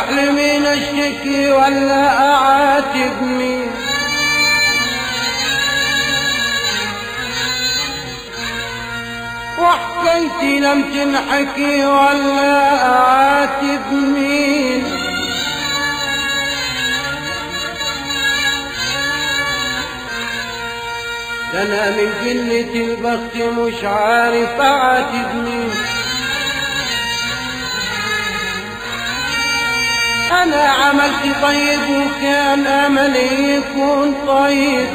اروح لمين اشتكي ولا اعاتب مين وحكايتي لم تنحكي ولا اعاتب مين ده انا من قلة البخت مش عارف اعاتب مين انا عملت طيب وكان املي يكون طيب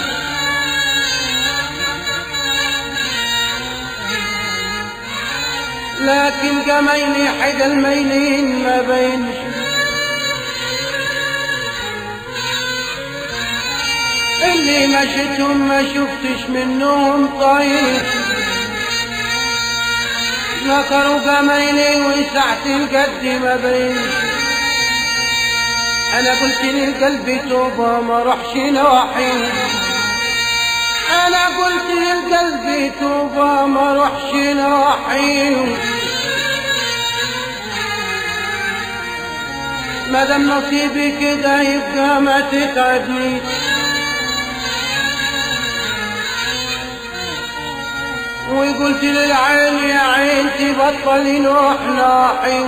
لكن جميلي حد الميلين ما بينش اللي مشيتهم ما شفتش منهم طيب نكروا جميلي وسعت الجد ما بينش انا قلت للقلب توبة ما روحش نواحي انا قلت للقلب توبة ما روحش نواحي ما دام نصيبي كده يبقى ما تتعبني وقلت للعين يا عين تبطلي نروح ناحي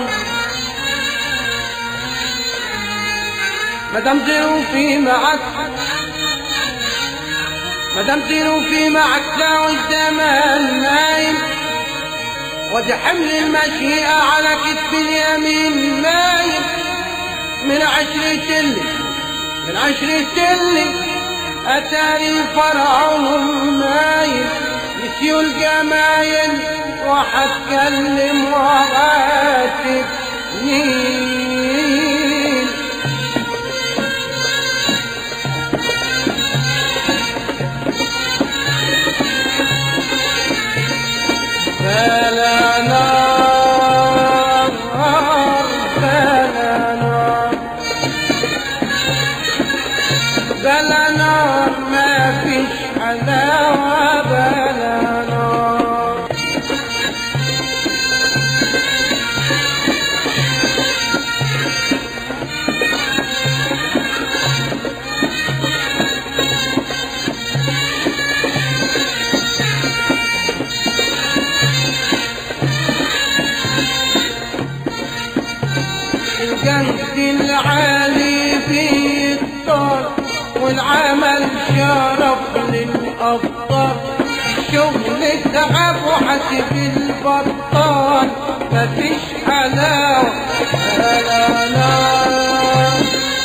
مدام ظروفي معك مدام ظروفي معك لو الزمان نايم ودي حمل المشيئة على كتف اليمين نايم من عشرة اللي من عشرة اللي أتاري فرعهم نايم نسيوا الجمايل وحتكلم وعاتب مين بلا نار بلا نار بلا نار ما فيش حلاوة بلا نار الجنس العالي في الطار والعمل شرف للأبطال شغل تعب وحسب البطال مفيش حلاوة لا لا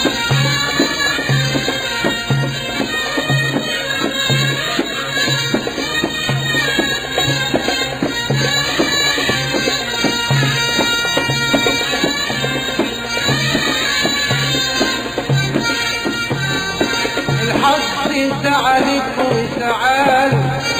الحظ سعلك وسعال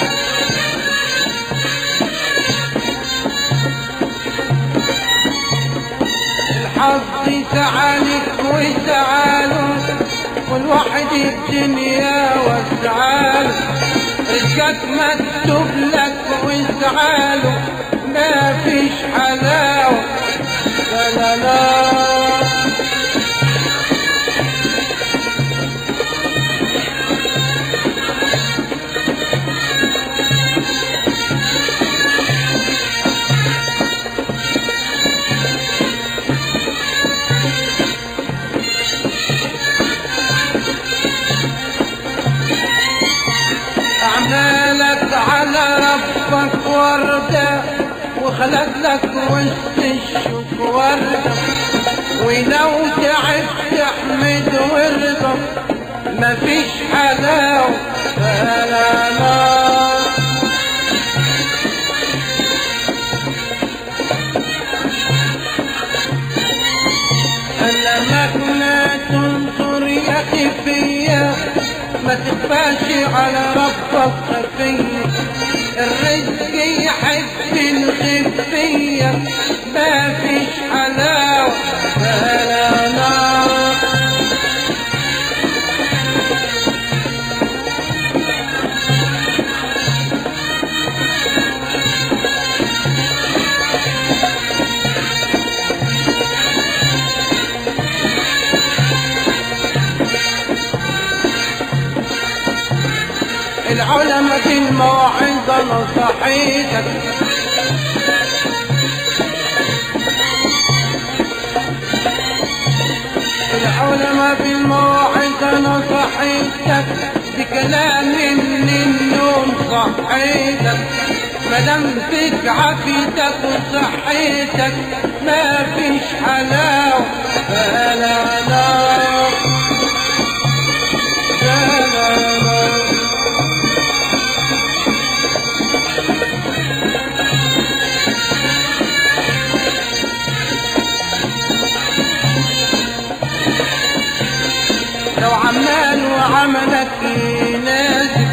الحظ سعلك وسعال والواحد الدنيا والسعال رزقك مكتوب لك وسعاله ما فيش حلاوة لا لا لا أعمالك على ربك وردة وخلق لك وسط الشوك وردة ولو تعب تحمد وارضى مفيش حلاوة فلا لا ألمك لا تنظر يا أخي فيا ما تخفاش على ربك خفية الرزق يحب الخفية ما فيش حلاوة فلا نار والعلماء في الموعظة نصحيتك العلماء في الموعظة نصحيتك بكلام من النوم صحيتك مدام فيك عافيتك وصحيتك ما فيش حلاوة لا لا لا لا لا لا لو عمال وعملك يناسب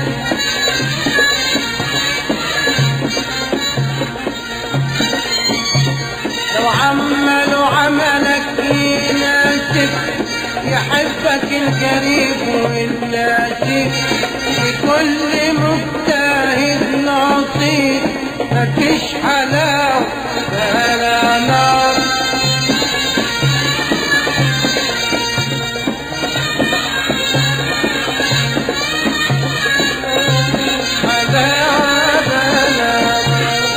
لو عمال وعملك يناسب يحبك القريب والناسب لكل مجتهد نصيب مفيش حلاوة ولا نار حلاوة ولا نار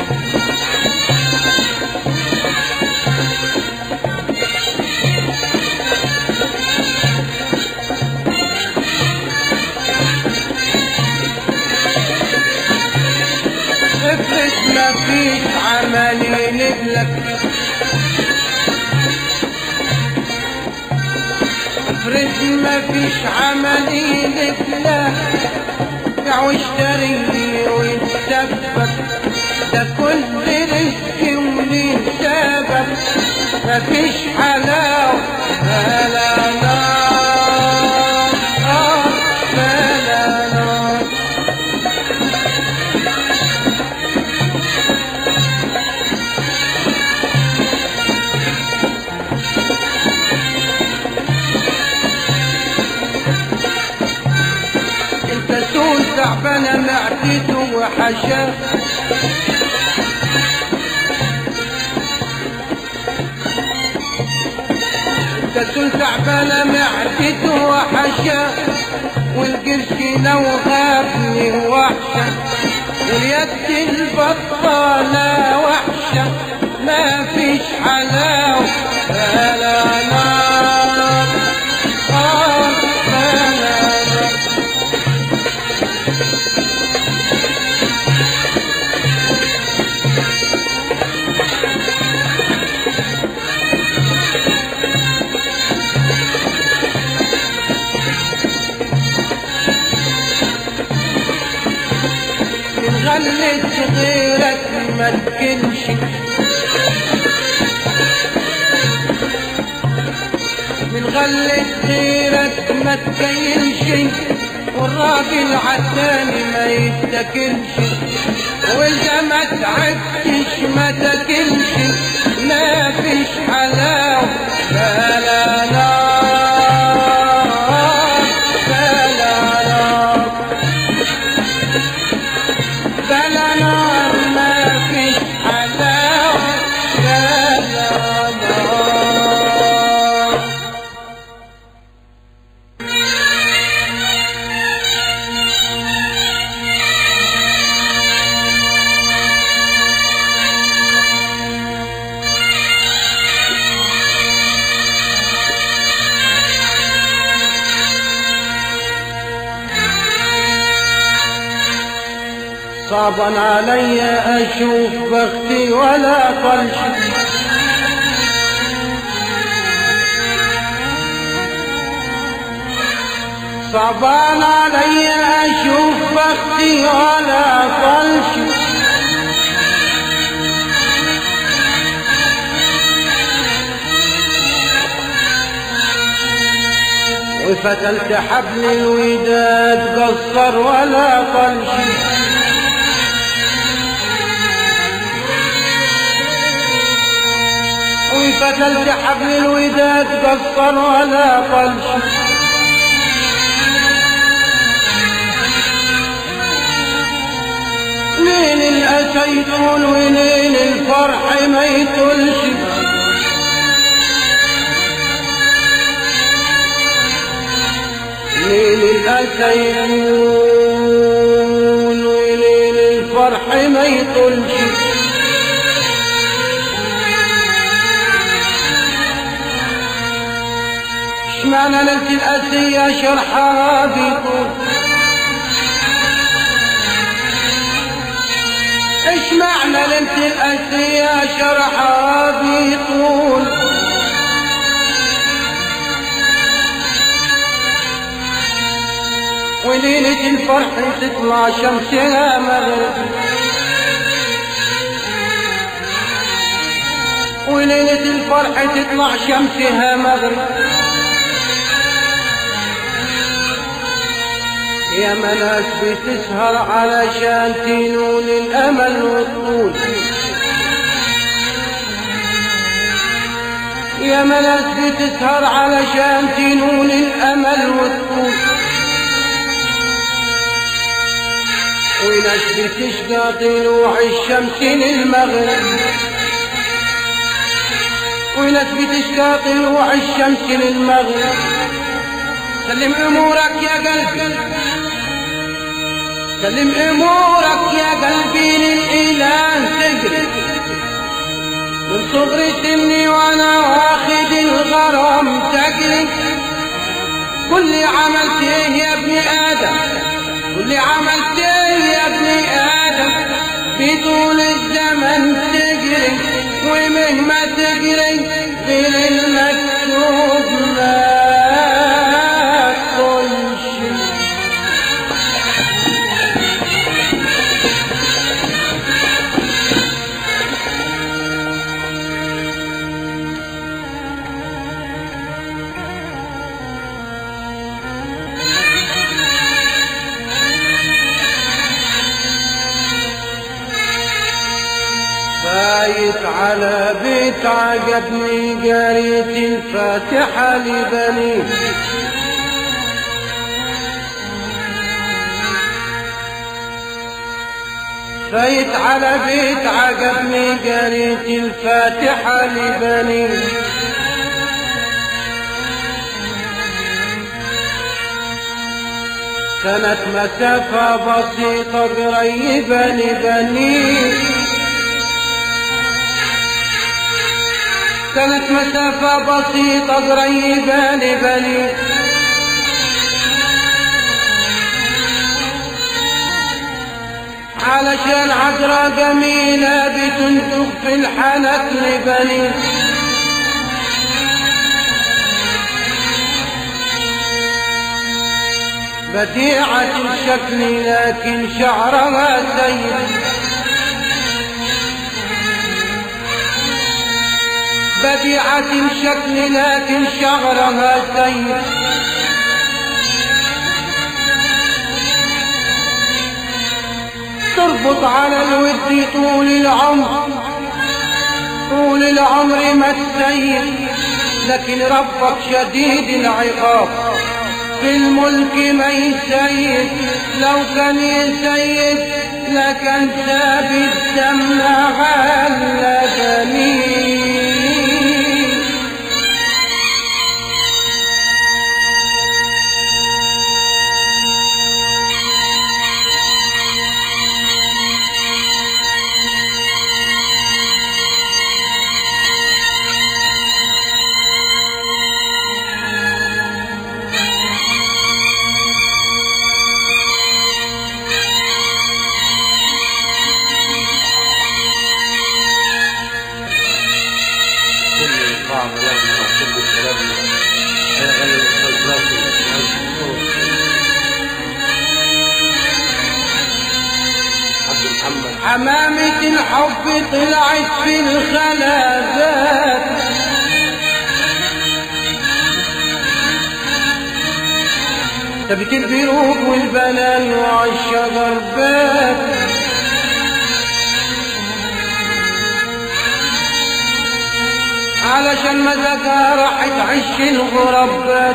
افرض مفيش عمل ينبلك افرض مفيش عمل ينبلك بيع واشتري ويتسبب ده كل رزق وليه سبب مفيش حلاوة لا لا لا آه، لا لا لا انت سول تعبانة معدته وحشاه انت سول تعبانة معدته وحشاه والقرش لو غابني وحشة واليد البطالة وحشة ما فيش حلاوة لا لا لا آه، لا لا لا من غلت غيرك ما تكلش من غلت غيرك ما تكيلش والراجل عالتاني ما يتكلش وإذا ما تعبتش ما تاكلش ما فيش حلاوة لا لا لا لا لا لا بلا نار ما فيش حلاوة لا لا لا صعبا علي اشوف بختي ولا طلش صعبان علي اشوف بختي ولا طلش وفتلت حبل الوداد قصر ولا طلش وفتلت حبل الوداد قصر ولا طلش لين الأسى يطول ولين الفرح ما يطولش لين الأسى يطول يطولش اشمعنى ليلة الأسية شرحها بيطول اشمعنى ليلة الأسية شرحها بيطول وليلة الفرح تطلع شمسها مغرب وليلة الفرح تطلع شمسها مغرب يا مناس بتسهر علشان تنول الأمل والطول يا مناس بتسهر علشان تنول الأمل والطول وناس بتشقى طلوع الشمس للمغرب وناس بتشقى طلوع الشمس للمغرب سلم امورك يا قلبي سلم امورك يا قلبي للاله تجري من صغر سني وانا واخد الغرام تجري كل عملت ايه يا ابن ادم كل عملت ايه يا ابن ادم في طول الزمن تجري ومهما تجري غير المكتوب ما تقولش فايت على بيت عجبني قريت الفاتحة لبني فايت على بيت عجبني قريت الفاتحة لبني كانت مسافة بسيطة قريبة لبني كانت مسافة بسيطة قريبة لبني علشان عذرة جميلة بتنتج في الحنك لبني بديعة الشكل لكن شعرها سيد بديعة الشكل لكن شعرها سيد تربط على الود طول العمر طول العمر ما السيد لكن ربك شديد العقاب في الملك ما يسيد لو كان يسيد لكان ثابت دمنا على جميل كل طعم لبنة وكل كلامنا شغل عبد محمد حمامة الحب طلعت في الخلافات تبكي البيروق والبنان وعالشجر بات علشان مزاجها راح تعيش الغربات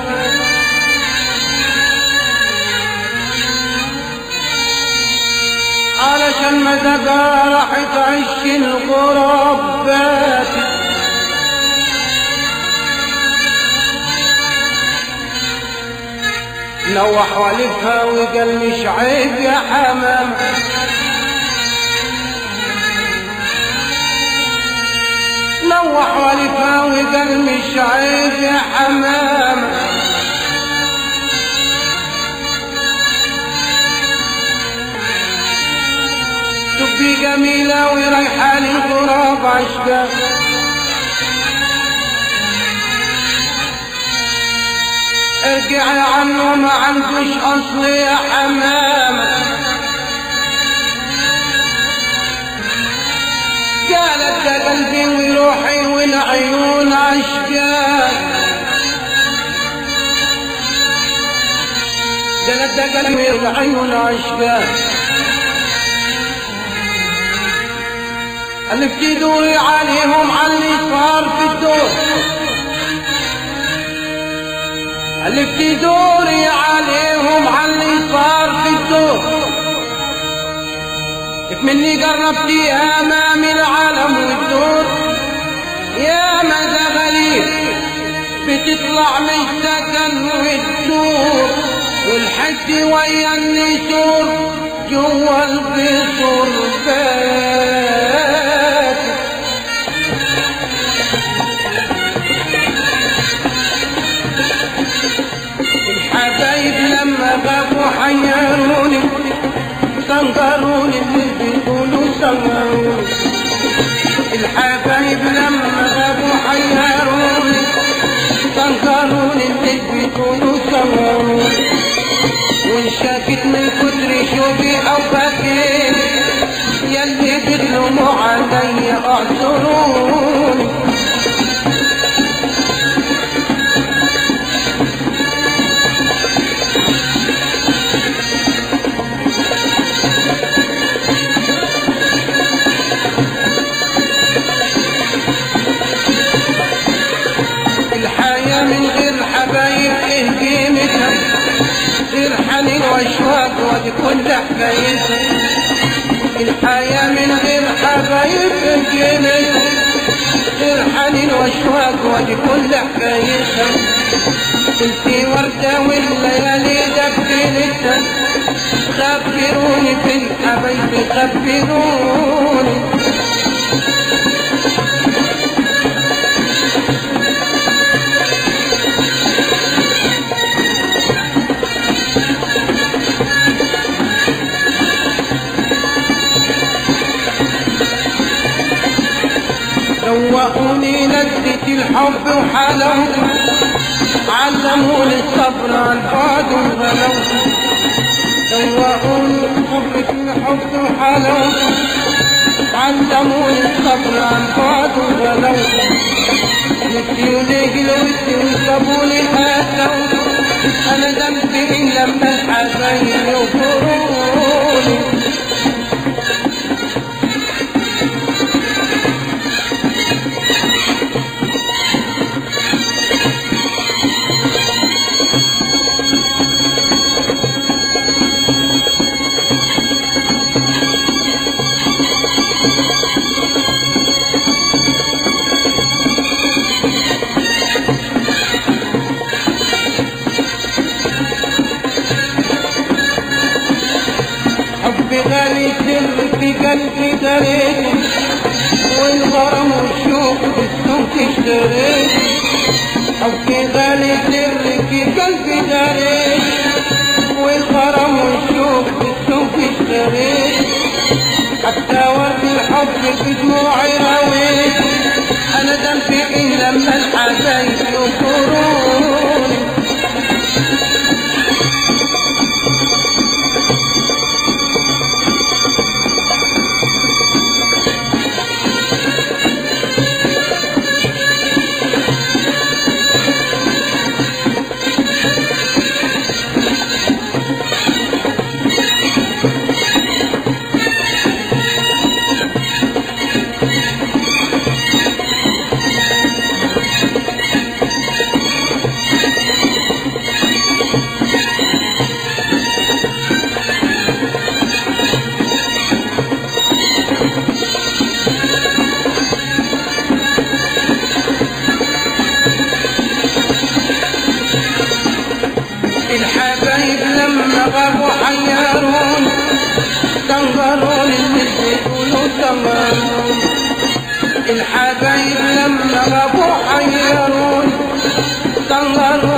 علشان مزاجها راح تعيش الغربات نوح والفها وقال مش عيب يا حمام لوح ولفاوي قال مش عيب يا حمام تبي جميلة ورايحة للغراب عشقا ارجعي عنه ما عندوش اصل يا حمام قالت ده قلبي وروحي والعيون عشقا قالت ده قلبي والعيون عشقا اللي بتدوري عليهم على اللي صار في الدور اللي بتدوري عليهم على اللي صار في الدور مني قربتي امام العالم والدور يا مدى غريب بتطلع من السكن والدور والحد ويا النسور جوا القصور فات الحبايب لما غابوا حيروني سنقروني اللي بيقولوا سنقروني الحبايب لما غابوا حيروني سنقروني اللي بيقولوا سنقروني وانشكت من كتر شوقي او بكيت يلي بتلوموا علي اعذروني الحياة من غير حبايب ايه قيمتها غير حنين واشواق ودي كل حكايتها الحياة من غير حبايب ايه قيمتها غير حنين واشواق ودي كل حكايتها كنتي وردة والليالي دبلتها خبروني فين حبايبي خبروني دوقوني لذة الحب وحلاوته علموني الصبر عن بعد وغلاوته دوقوني لذة الحب وحلاوته علموني الصبر عن بعد وغلاوته نسيوا ليه الود وسابوا لي هاتوته انا ذنبي إن لما الحبايب يغفروني حب غالي سر في قلبي دريت والغرام والشوق بالسوق اشتريت حب غالي سر في قلبي دريت والغرام والشوق بالسوق اشتريت حتى ورد الحب بدموعي رويت انا ذنبي ان لما الحبايب ينصروني الحبايب لما غابوا حيرون تنظرون اللي بيقولوا تنظرون الحبايب لما غابوا حيروني ضللوا